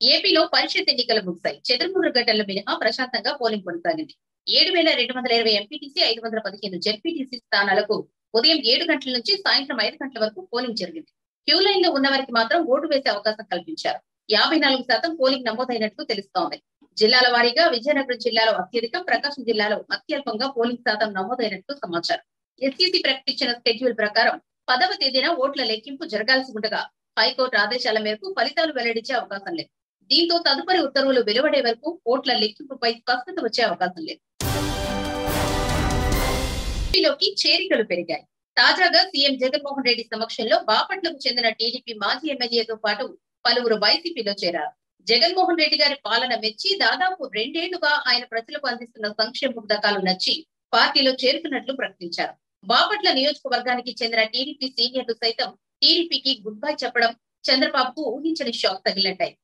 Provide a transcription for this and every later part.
ఏపీలో పరిషత్ ఎన్నికలు ముగిశాయి చతుర్మూడు గంటల మినహా ప్రశాంతంగా పోలింగ్ కొనసాగింది ఏడు వేల రెండు వందల ఇరవై ఎంపీటీసీ ఐదు వందల పదిహేను జెడ్పీటీసీ స్థానాలకు ఉదయం ఏడు గంటల నుంచి సాయంత్రం ఐదు గంటల వరకు పోలింగ్ జరిగింది క్యూ లైన్ లో ఉన్న వారికి మాత్రం ఓటు వేసే అవకాశం కల్పించారు యాభై నాలుగు శాతం పోలింగ్ నమోదైనట్లు తెలుస్తోంది జిల్లాల వారీగా విజయనగరం జిల్లాలో అత్యధికం ప్రకాశం జిల్లాలో అత్యల్పంగా పోలింగ్ శాతం నమోదైనట్లు సమాచారం ఎస్సీసీ ప్రకటించిన స్కెడ్యూల్ ప్రకారం పదవ తేదీన ఓట్ల లెక్కింపు జరగాల్సి ఉండగా హైకోర్టు ఆదేశాల మేరకు ఫలితాలు వెల్లడించే అవకాశం లేదు దీంతో తదుపరి ఉత్తర్వులు వెలువడే వరకు ఓట్ల లెక్కింపుపై స్పష్టత వచ్చే అవకాశం లేదు ఏపీలోకి చేరికలు పెరిగాయి తాజాగా సీఎం జగన్మోహన్ రెడ్డి సమక్షంలో బాపట్లకు చెందిన టీడీపీ మాజీ ఎమ్మెల్యేతో పాటు పలువురు వైసీపీలో చేరారు జగన్మోహన్ రెడ్డి గారి పాలన మెచ్చి దాదాపు రెండేళ్లుగా ఆయన ప్రజలకు అందిస్తున్న సంక్షేమ పథకాలు నచ్చి పార్టీలో చేరుతున్నట్లు ప్రకటించారు బాపట్ల నియోజకవర్గానికి చెందిన టీడీపీ సీనియర్లు సైతం టీడీపీకి గుడ్ బై చెప్పడం చంద్రబాబుకు ఊహించని షాక్ తగిలినట్టాయి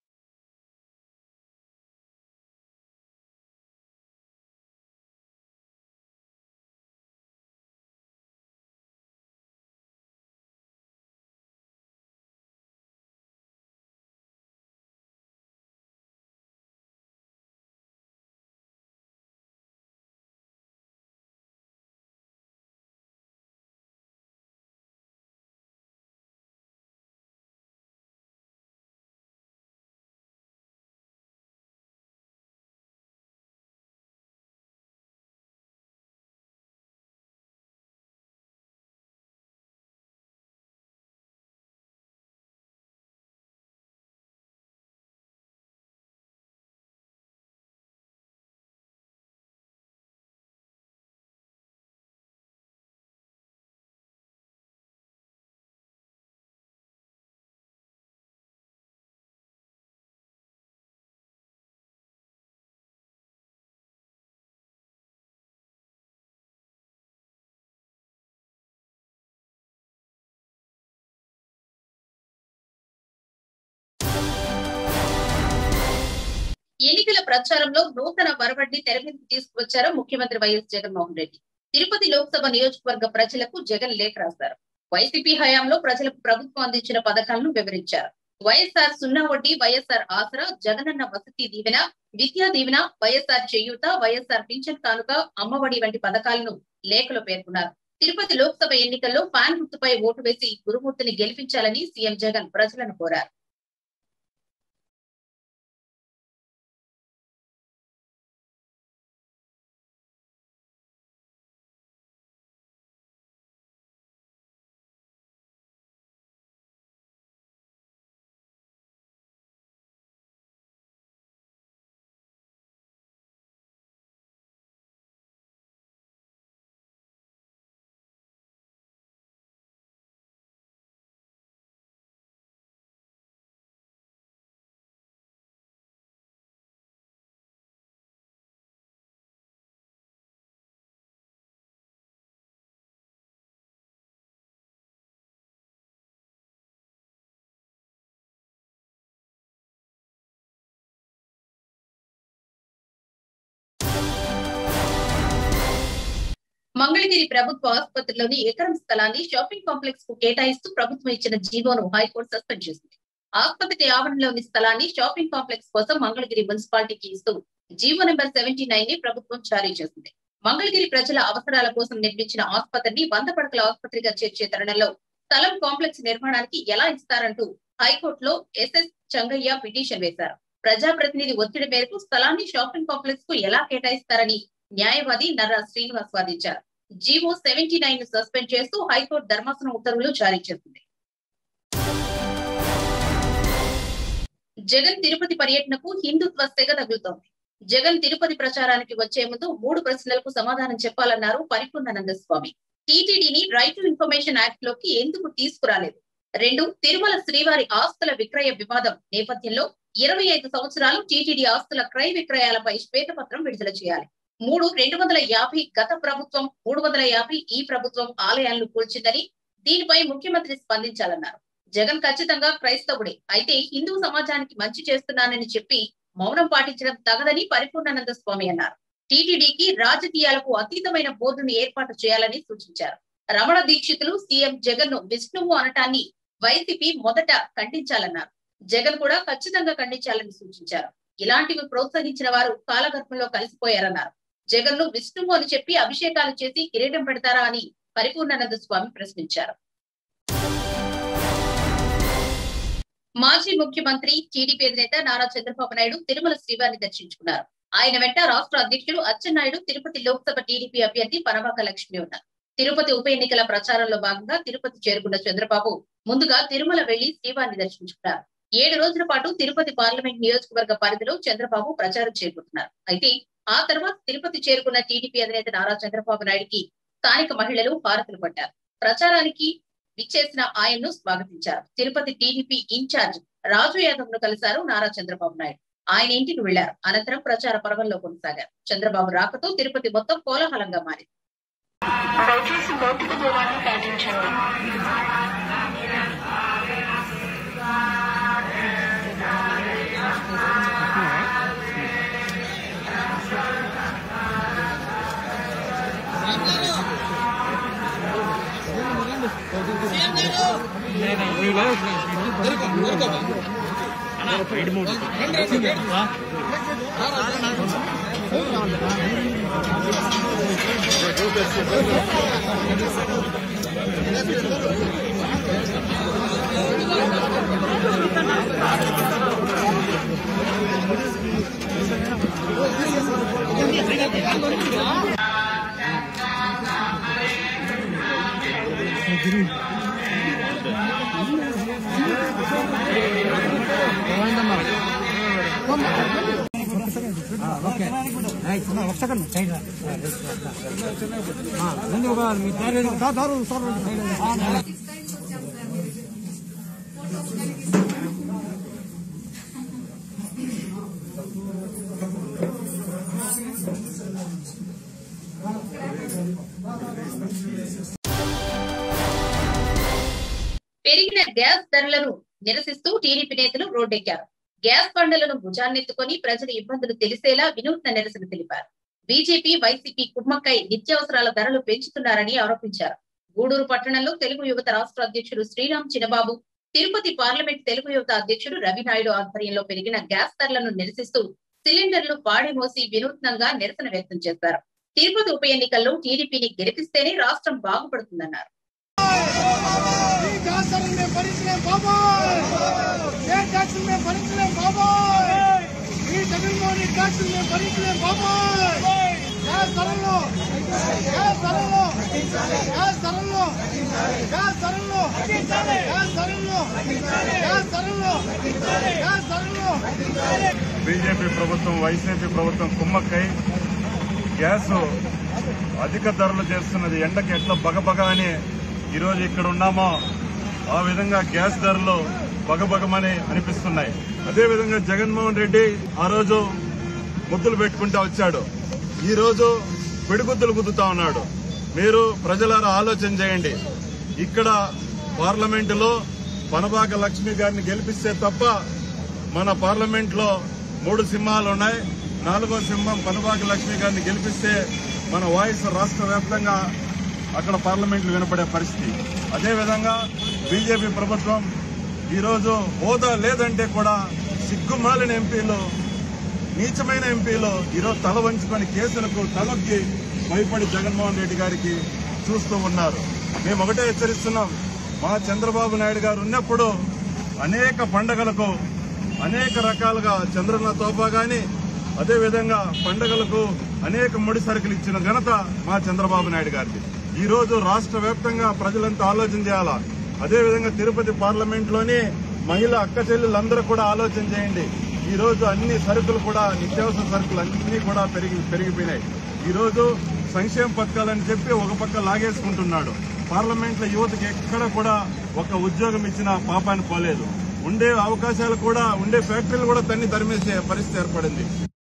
ఎన్నికల ప్రచారంలో నూతన వరవడిని తెర మీదకు తీసుకువచ్చారు ముఖ్యమంత్రి వైఎస్ జగన్మోహన్ రెడ్డి తిరుపతి లోక్సభ నియోజకవర్గ ప్రజలకు జగన్ లేఖ రాశారు వైసీపీ హయాంలో ప్రజలకు ప్రభుత్వం అందించిన పథకాలను వివరించారు వైఎస్ఆర్ సున్నా వడ్డీ వైఎస్ఆర్ ఆసరా జగనన్న వసతి దీవెన విద్యా దీవెన వైఎస్ఆర్ చేయూత వైఎస్ఆర్ పింఛన్ కానుక అమ్మఒడి వంటి పథకాలను లేఖలో పేర్కొన్నారు తిరుపతి లోక్సభ ఎన్నికల్లో ఫ్యాన్ గుర్తుపై ఓటు వేసి గురుమూర్తిని గెలిపించాలని సీఎం జగన్ ప్రజలను కోరారు మంగళగిరి ప్రభుత్వ ఆసుపత్రిలోని ఎకరం స్థలాన్ని షాపింగ్ కాంప్లెక్స్ కు కేటాయిస్తూ ప్రభుత్వం ఇచ్చిన జీవోను హైకోర్టు సస్పెండ్ చేసింది ఆసుపత్రి ఆవరణలోని స్థలాన్ని షాపింగ్ కాంప్లెక్స్ కోసం మంగళగిరి మున్సిపాలిటీకి ఇస్తూ జీవో నెంబర్ సెవెంటీ నైన్ ని ప్రభుత్వం జారీ చేసింది మంగళగిరి ప్రజల అవసరాల కోసం నిర్మించిన ఆసుపత్రిని వంద పడకల ఆసుపత్రిగా చేర్చే తరుణంలో స్థలం కాంప్లెక్స్ నిర్మాణానికి ఎలా ఇస్తారంటూ హైకోర్టులో ఎస్ఎస్ చంగయ్య పిటిషన్ వేశారు ప్రజాప్రతినిధి ఒత్తిడి మేరకు స్థలాన్ని షాపింగ్ కాంప్లెక్స్ కు ఎలా కేటాయిస్తారని న్యాయవాది నర్రా శ్రీనివాస్ వాదించారు జీవో సెవెంటీ నైన్ ను సస్పెండ్ చేస్తూ హైకోర్టు ధర్మాసనం ఉత్తర్వులు జారీ చేసింది జగన్ తిరుపతి పర్యటనకు హిందుత్వ సెగ తగులుతోంది జగన్ తిరుపతి ప్రచారానికి వచ్చే ముందు మూడు ప్రశ్నలకు సమాధానం చెప్పాలన్నారు పరిపూర్ణానంద స్వామి టీటీడీని రైట్ టు ఇన్ఫర్మేషన్ యాక్ట్ లోకి ఎందుకు తీసుకురాలేదు రెండు తిరుమల శ్రీవారి ఆస్తుల విక్రయ వివాదం నేపథ్యంలో ఇరవై ఐదు సంవత్సరాలు టీటీడీ ఆస్తుల క్రయ విక్రయాలపై శ్వేతపత్రం విడుదల చేయాలి మూడు రెండు వందల యాభై గత ప్రభుత్వం మూడు వందల యాభై ఈ ప్రభుత్వం ఆలయాలను కూల్చిందని దీనిపై ముఖ్యమంత్రి స్పందించాలన్నారు జగన్ ఖచ్చితంగా క్రైస్తవుడే అయితే హిందూ సమాజానికి మంచి చేస్తున్నానని చెప్పి మౌనం పాటించడం తగదని పరిపూర్ణానంద స్వామి అన్నారు టీటీడీకి రాజకీయాలకు అతీతమైన బోర్డును ఏర్పాటు చేయాలని సూచించారు రమణ దీక్షితులు సీఎం జగన్ ను విష్ణువు అనటాన్ని వైసీపీ మొదట ఖండించాలన్నారు జగన్ కూడా ఖచ్చితంగా ఖండించాలని సూచించారు ఇలాంటివి ప్రోత్సహించిన వారు కాలగర్భంలో కలిసిపోయారన్నారు జగన్ ను విష్ణువు అని చెప్పి అభిషేకాలు చేసి కిరీటం పెడతారా అని పరిపూర్ణానంద స్వామి ప్రశ్నించారు మాజీ ముఖ్యమంత్రి టీడీపీ అధినేత నారా చంద్రబాబు నాయుడు తిరుమల శ్రీవారిని దర్శించుకున్నారు ఆయన వెంట రాష్ట్ర అధ్యక్షుడు అచ్చెన్నాయుడు తిరుపతి లోక్సభ టీడీపీ అభ్యర్థి పనబాక లక్ష్మి ఉన్నారు తిరుపతి ఉప ఎన్నికల ప్రచారంలో భాగంగా తిరుపతి చేరుకున్న చంద్రబాబు ముందుగా తిరుమల వెళ్లి శ్రీవారిని దర్శించుకున్నారు ఏడు రోజుల పాటు తిరుపతి పార్లమెంట్ నియోజకవర్గ పరిధిలో చంద్రబాబు ప్రచారం చేరుకుంటున్నారు అయితే ఆ తర్వాత తిరుపతి చేరుకున్న టీడీపీ అధినేత నారా చంద్రబాబు నాయుడికి స్థానిక మహిళలు హారతులు పట్టారు ప్రచారానికి విచ్చేసిన ఆయన్ను స్వాగతించారు తిరుపతి టీడీపీ ఇన్ఛార్జ్ రాజు యాదవ్ ను కలిశారు నారా చంద్రబాబు నాయుడు ఆయన ఇంటికి వెళ్లారు అనంతరం ప్రచార పర్వంలో కొనసాగారు చంద్రబాబు రాకతో తిరుపతి మొత్తం కోలాహలంగా మారింది దయచేసి భౌతిక దూరాన్ని పాటించండి ఒక సెకండ్ సైడ్ రా. ఆ, ముందు ఒక మీ దారి దా- దారు సార్ సైడ్ రా. పెరిగిన గ్యాస్ ధరలను నిరసిస్తూ టీడీపీ నేతలు రోడ్డెక్కారు గ్యాస్ బండలను భుజాన్నెత్తుకొని ప్రజల ఇబ్బందులు తెలిసేలా వినూత్న నిరసన తెలిపారు బీజేపీ వైసీపీ కుమ్మక్కై నిత్యావసరాల ధరలు పెంచుతున్నారని ఆరోపించారు గూడూరు పట్టణంలో తెలుగు యువత రాష్ట్ర అధ్యక్షుడు శ్రీరామ్ చినబాబు తిరుపతి పార్లమెంట్ తెలుగు యువత అధ్యక్షుడు రవినాయుడు ఆధ్వర్యంలో పెరిగిన గ్యాస్ ధరలను నిరసిస్తూ సిలిండర్లు పాడి మోసి వినూత్నంగా నిరసన వ్యక్తం చేశారు తిరుపతి ఉప ఎన్నికల్లో టీడీపీని గెలిపిస్తేనే రాష్ట్రం బాగుపడుతుందన్నారు ఈ గ్యాసులు మేము భరించలేం బాబాయ్ ఏ ట్యాక్సులు మేము భరించలేం బాబాయ్ ఈ జగన్మోహన్ రెడ్డి ట్యాక్సులు మేము భరించలేం బాబాయ్ గ్యాస్ ధరల్లో గ్యాస్ ధరల్లో గ్యాస్ ధరల్లో గ్యాస్ ధరల్లో గ్యాస్ ధరల్లో గ్యాస్ ధరల్లో గ్యాస్ ధరల్లో బీజేపీ ప్రభుత్వం వైసీపీ ప్రభుత్వం కుమ్మక్కై గ్యాస్ అధిక ధరలు చేస్తున్నది ఎండకి ఎట్లా బగబగ అని ఈరోజు ఇక్కడ ఉన్నామో ఆ విధంగా గ్యాస్ ధరలు బగబగమని అనిపిస్తున్నాయి అదేవిధంగా జగన్మోహన్ రెడ్డి ఆ రోజు ముద్దులు పెట్టుకుంటా వచ్చాడు ఈ రోజు పిడిగుద్దులు గుద్దుతా ఉన్నాడు మీరు ప్రజలారా ఆలోచన చేయండి ఇక్కడ పార్లమెంటులో పనబాక లక్ష్మి గారిని గెలిపిస్తే తప్ప మన పార్లమెంట్ లో మూడు సింహాలు ఉన్నాయి నాలుగో సింహం పనబాక లక్ష్మి గారిని గెలిపిస్తే మన వాయిస్ రాష్ట్ర వ్యాప్తంగా అక్కడ పార్లమెంట్లు వినపడే పరిస్థితి అదేవిధంగా బీజేపీ ప్రభుత్వం ఈరోజు హోదా లేదంటే కూడా సిగ్గుమాలిన ఎంపీలు నీచమైన ఎంపీలు ఈరోజు తల వంచుకొని కేసులకు తలొక్కి భయపడి జగన్మోహన్ రెడ్డి గారికి చూస్తూ ఉన్నారు మేము ఒకటే హెచ్చరిస్తున్నాం మా చంద్రబాబు నాయుడు గారు ఉన్నప్పుడు అనేక పండగలకు అనేక రకాలుగా చంద్రన్న తోపా గాని అదేవిధంగా పండగలకు అనేక ముడి సరుకులు ఇచ్చిన ఘనత మా చంద్రబాబు నాయుడు గారిది ఈ రోజు రాష్ట్ర వ్యాప్తంగా ప్రజలంతా ఆలోచన చేయాలా అదేవిధంగా తిరుపతి పార్లమెంట్ లోని మహిళా అక్క చెల్లెలందరూ కూడా ఆలోచన చేయండి ఈ రోజు అన్ని సరుకులు కూడా నిత్యావసర సరుకులు అన్ని కూడా పెరిగి పెరిగిపోయినాయి ఈ రోజు సంక్షేమ పథకాలని చెప్పి ఒక పక్క లాగేసుకుంటున్నాడు పార్లమెంట్ లో యువతకి ఎక్కడ కూడా ఒక ఉద్యోగం ఇచ్చిన పాపాన్ని పోలేదు ఉండే అవకాశాలు కూడా ఉండే ఫ్యాక్టరీలు కూడా తన్ని తరిమేసే పరిస్థితి ఏర్పడింది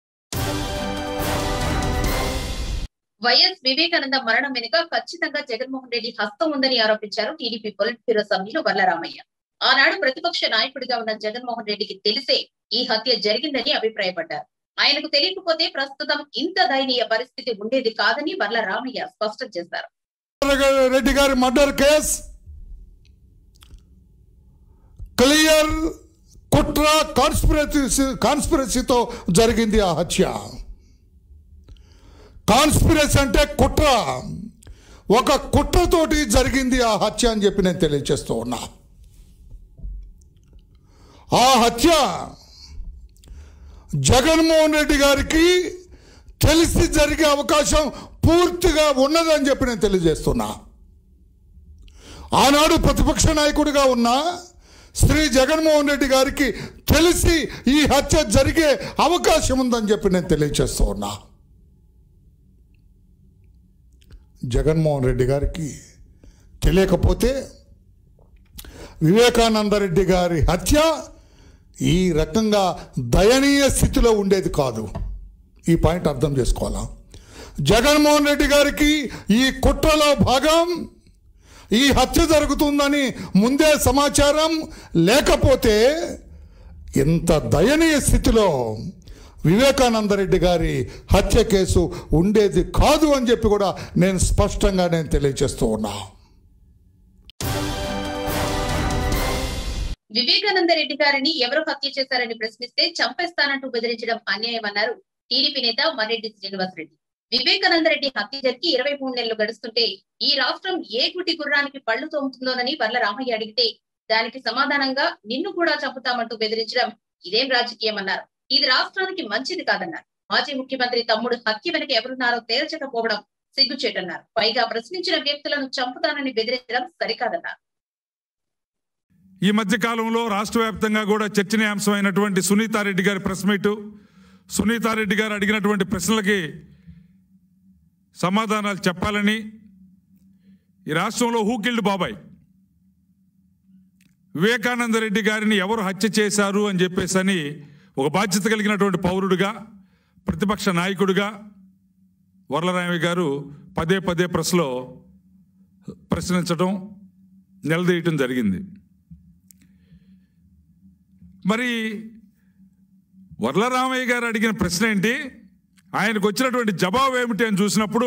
వైఎస్ వివేకానంద మరణం వెనుక ఖచ్చితంగా జగన్మోహన్ రెడ్డి హస్తం ఉందని ఆరోపించారు టీడీపీ పొలిట్ బ్యూరో సభ్యులు వల్లరామయ్య ఆనాడు ప్రతిపక్ష నాయకుడిగా ఉన్న జగన్మోహన్ రెడ్డికి తెలిసే ఈ హత్య జరిగిందని అభిప్రాయపడ్డారు ఆయనకు తెలియకపోతే ప్రస్తుతం ఇంత దయనీయ పరిస్థితి ఉండేది కాదని వర్ల రామయ్య స్పష్టం చేశారు రెడ్డి గారి మర్డర్ కేస్ క్లియర్ కుట్ర కాన్స్పిరసీ కాన్స్పిరసీతో జరిగింది ఆ హత్య కాన్స్పిరసీ అంటే కుట్ర ఒక కుట్రతోటి జరిగింది ఆ హత్య అని చెప్పి నేను తెలియజేస్తూ ఉన్నా ఆ హత్య జగన్మోహన్ రెడ్డి గారికి తెలిసి జరిగే అవకాశం పూర్తిగా ఉన్నదని చెప్పి నేను తెలియజేస్తున్నా ఆనాడు ప్రతిపక్ష నాయకుడిగా ఉన్న శ్రీ జగన్మోహన్ రెడ్డి గారికి తెలిసి ఈ హత్య జరిగే అవకాశం ఉందని చెప్పి నేను తెలియజేస్తూ ఉన్నా జగన్మోహన్ రెడ్డి గారికి తెలియకపోతే వివేకానందరెడ్డి గారి హత్య ఈ రకంగా దయనీయ స్థితిలో ఉండేది కాదు ఈ పాయింట్ అర్థం చేసుకోవాలా జగన్మోహన్ రెడ్డి గారికి ఈ కుట్రలో భాగం ఈ హత్య జరుగుతుందని ముందే సమాచారం లేకపోతే ఇంత దయనీయ స్థితిలో వివేకానందరెడ్డి గారి హత్య కేసు ఉండేది కాదు అని చెప్పి కూడా నేను స్పష్టంగా నేను తెలియజేస్తూ ఉన్నా వివేకానంద రెడ్డి గారిని ఎవరు హత్య చేశారని ప్రశ్నిస్తే చంపేస్తానంటూ బెదిరించడం అన్యాయమన్నారు టీడీపీ నేత మర్రెడ్డి శ్రీనివాసరెడ్డి వివేకానంద రెడ్డి హత్య జరిగి ఇరవై మూడు నెలలు గడుస్తుంటే ఈ రాష్ట్రం ఏ గుడ్డి గుర్రానికి పళ్ళు తోముతుందోనని వర్ల రామయ్య అడిగితే దానికి సమాధానంగా నిన్ను కూడా చంపుతామంటూ బెదిరించడం ఇదేం రాజకీయమన్నారు ఇది రాష్ట్రానికి మంచిది కాదన్నారు మాజీ ముఖ్యమంత్రి తమ్ముడు హత్య వెనక ఎవరున్నారో తేల్చకపోవడం సిగ్గుచేటన్నారు పైగా ప్రశ్నించిన వ్యక్తులను చంపుతానని బెదిరించడం సరికాదన్నారు ఈ మధ్య కాలంలో రాష్ట్ర వ్యాప్తంగా కూడా చర్చనీయాంశమైనటువంటి సునీతారెడ్డి గారి ప్రెస్ మీటు సునీతారెడ్డి గారు అడిగినటువంటి ప్రశ్నలకి సమాధానాలు చెప్పాలని ఈ రాష్ట్రంలో హూకిల్డ్ బాబాయ్ వివేకానంద రెడ్డి గారిని ఎవరు హత్య చేశారు అని చెప్పేసి అని ఒక బాధ్యత కలిగినటువంటి పౌరుడిగా ప్రతిపక్ష నాయకుడిగా వరలరామయ్య గారు పదే పదే ప్రెస్లో ప్రశ్నించడం నిలదీయటం జరిగింది మరి వర్లరామయ్య గారు అడిగిన ప్రశ్న ఏంటి ఆయనకు వచ్చినటువంటి జవాబు ఏమిటి అని చూసినప్పుడు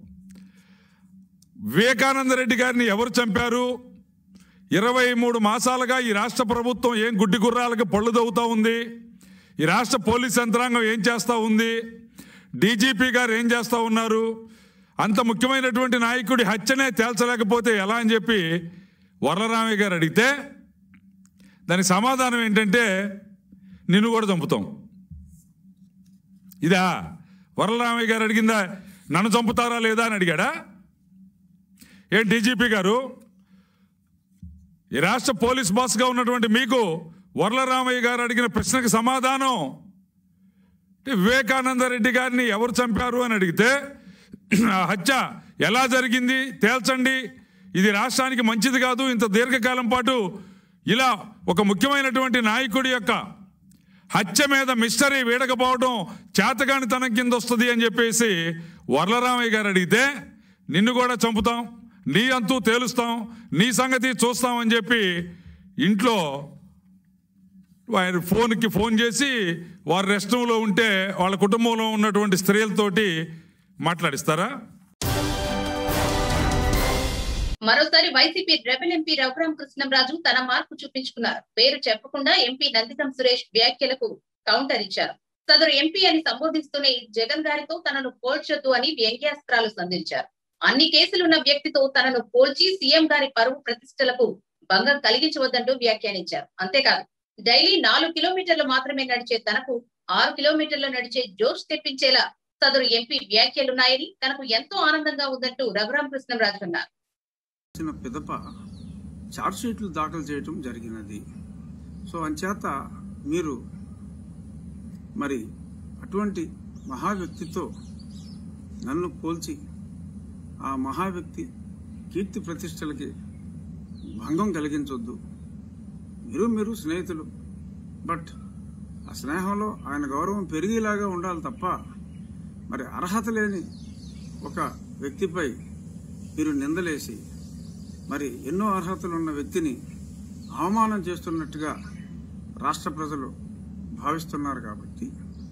వివేకానంద రెడ్డి గారిని ఎవరు చంపారు ఇరవై మూడు మాసాలుగా ఈ రాష్ట్ర ప్రభుత్వం ఏం గుడ్డి గుర్రాలకు పళ్ళు దవ్వుతా ఉంది ఈ రాష్ట్ర పోలీస్ యంత్రాంగం ఏం చేస్తూ ఉంది డీజీపీ గారు ఏం చేస్తూ ఉన్నారు అంత ముఖ్యమైనటువంటి నాయకుడి హత్యనే తేల్చలేకపోతే ఎలా అని చెప్పి వరలరామయ్య గారు అడిగితే దానికి సమాధానం ఏంటంటే నిన్ను కూడా చంపుతాం ఇదా వరలరామయ్య గారు అడిగిందా నన్ను చంపుతారా లేదా అని అడిగాడా ఏం డీజీపీ గారు ఈ రాష్ట్ర పోలీస్ బాస్గా ఉన్నటువంటి మీకు వరలరామయ్య గారు అడిగిన ప్రశ్నకు సమాధానం అంటే వివేకానంద రెడ్డి గారిని ఎవరు చంపారు అని అడిగితే ఆ హత్య ఎలా జరిగింది తేల్చండి ఇది రాష్ట్రానికి మంచిది కాదు ఇంత దీర్ఘకాలం పాటు ఇలా ఒక ముఖ్యమైనటువంటి నాయకుడి యొక్క హత్య మీద మిస్టరీ వీడకపోవడం చేతగాని తనం కింద వస్తుంది అని చెప్పేసి వరలరామయ్య గారు అడిగితే నిన్ను కూడా చంపుతాం నీ అంతూ తేలుస్తాం నీ సంగతి చూస్తాం అని చెప్పి ఇంట్లో ఆయన ఫోన్కి ఫోన్ చేసి వారు రెస్ట్ రూమ్లో ఉంటే వాళ్ళ కుటుంబంలో ఉన్నటువంటి స్త్రీలతోటి మాట్లాడిస్తారా మరోసారి YCP rebel MP Raghuram Krishnamraju తన మార్పు చూపించుకున్నారు పేరు చెప్పకుండా ఎంపీ నందితం సురేష్ వ్యాఖ్యలకు కౌంటర్ ఇచ్చారు సదరు ఎంపీ అని సంబోధిస్తూనే జగన్ గారితో తనను పోల్చొద్దు అని వ్యంగ్యాస్త్రాలు సంధించారు అన్ని కేసులున్న వ్యక్తితో తనను పోల్చి సీఎం గారి పరువు ప్రతిష్టలకు భంగం కలిగించవద్దంటూ వ్యాఖ్యానించారు అంతేకాదు డైలీ నాలుగు కిలోమీటర్లు మాత్రమే నడిచే తనకు ఆరు కిలోమీటర్లు నడిచే జోష్ తెప్పించేలా సదరు ఎంపీ వ్యాఖ్యలున్నాయని తనకు ఎంతో ఆనందంగా ఉందంటూ రఘురాం కృష్ణంరాజు అన్నారు వచ్చిన పిదప ఛార్జ్ షీట్లు దాఖలు చేయటం జరిగినది సో అంచేత మీరు మరి అటువంటి మహా వ్యక్తితో నన్ను పోల్చి ఆ మహా వ్యక్తి కీర్తి ప్రతిష్టలకి భంగం కలిగించొద్దు మీరు మీరు స్నేహితులు బట్ ఆ స్నేహంలో ఆయన గౌరవం పెరిగేలాగా ఉండాలి తప్ప మరి అర్హత లేని ఒక వ్యక్తిపై మీరు నిందలేసి మరి ఎన్నో అర్హతలు ఉన్న వ్యక్తిని అవమానం చేస్తున్నట్టుగా రాష్ట్ర ప్రజలు భావిస్తున్నారు కాబట్టి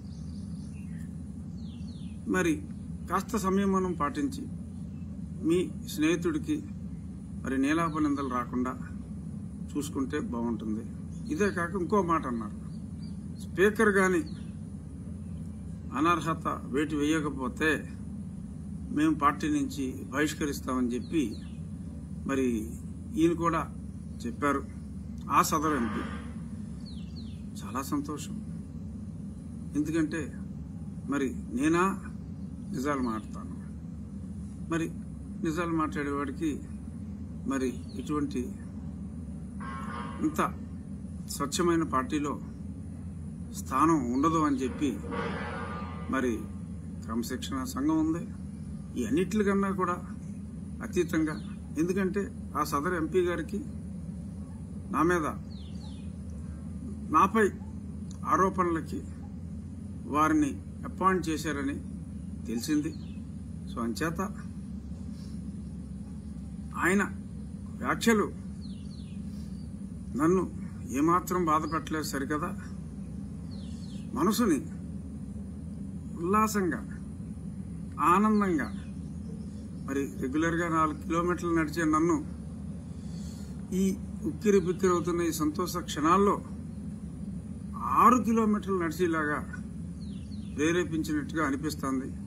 మరి కాస్త సంయమనం పాటించి మీ స్నేహితుడికి మరి నీలాప నిందలు రాకుండా చూసుకుంటే బాగుంటుంది ఇదే కాక ఇంకో మాట అన్నారు స్పీకర్ గాని అనర్హత వేటు వేయకపోతే మేము పార్టీ నుంచి బహిష్కరిస్తామని చెప్పి మరి ఈయన కూడా చెప్పారు ఆ సదరు ఎంపీ చాలా సంతోషం ఎందుకంటే మరి నేనా నిజాలు మాట్లాడతాను మరి నిజాలు మాట్లాడేవాడికి మరి ఇటువంటి ఇంత స్వచ్ఛమైన పార్టీలో స్థానం ఉండదు అని చెప్పి మరి క్రమశిక్షణ సంఘం ఉంది ఈ అన్నిటికన్నా కూడా అతీతంగా ఎందుకంటే ఆ సదరు ఎంపీ గారికి నా మీద నాపై ఆరోపణలకి వారిని అపాయింట్ చేశారని తెలిసింది సో అంచేత ఆయన వ్యాఖ్యలు నన్ను ఏమాత్రం బాధ పెట్టలేదు సరికదా మనసుని ఉల్లాసంగా ఆనందంగా మరి రెగ్యులర్గా నాలుగు కిలోమీటర్లు నడిచే నన్ను ఈ ఉక్కిరి బిక్కిరి అవుతున్న ఈ సంతోష క్షణాల్లో ఆరు కిలోమీటర్లు నడిచేలాగా ప్రేరేపించినట్టుగా అనిపిస్తోంది